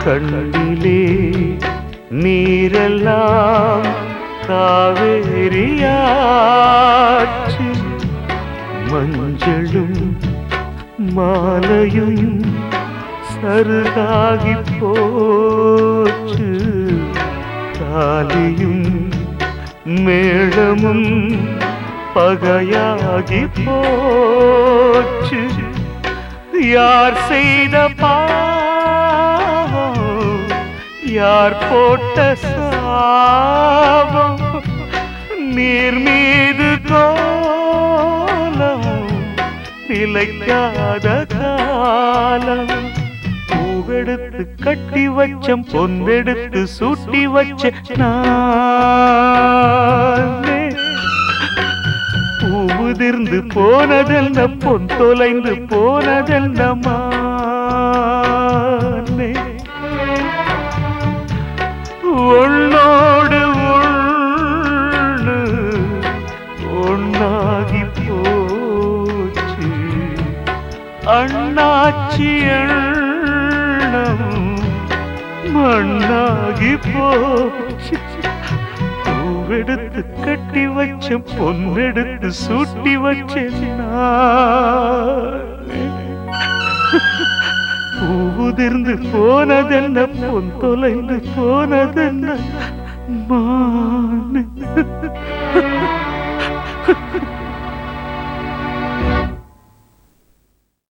கண்ணிலே நீரெல்லாம் காவேரியாச்சு மஞ்சளும் மாலையும் சருகாகி போச்சு தாலியும் மேளமும் பகையாகி போச்சு யார் செய்த பாவம் யார் போட்ட சாபம் நீர் மீது கோலம் நிலைக்காத காலம் பூவெடுத்து கட்டி வச்சம் பொன்னெடுத்து சூட்டி வச்ச நானே பூவுதிர்ந்து போனதென்ன பொன் தொலைந்து போனதென்ன மானே உன்னோடு உண்ணு ஒன்னாகி போச்சு அண்ணாச்சி எண்ணம் மண்ணாகி போச்சு பூவெடுத்து கட்டி வச்ச பொன்னெடுத்து சூட்டி வச்ச நானே. பூவுதிர்ந்து போனதென்ன பொன் தொலைந்து போனதென்ன மானே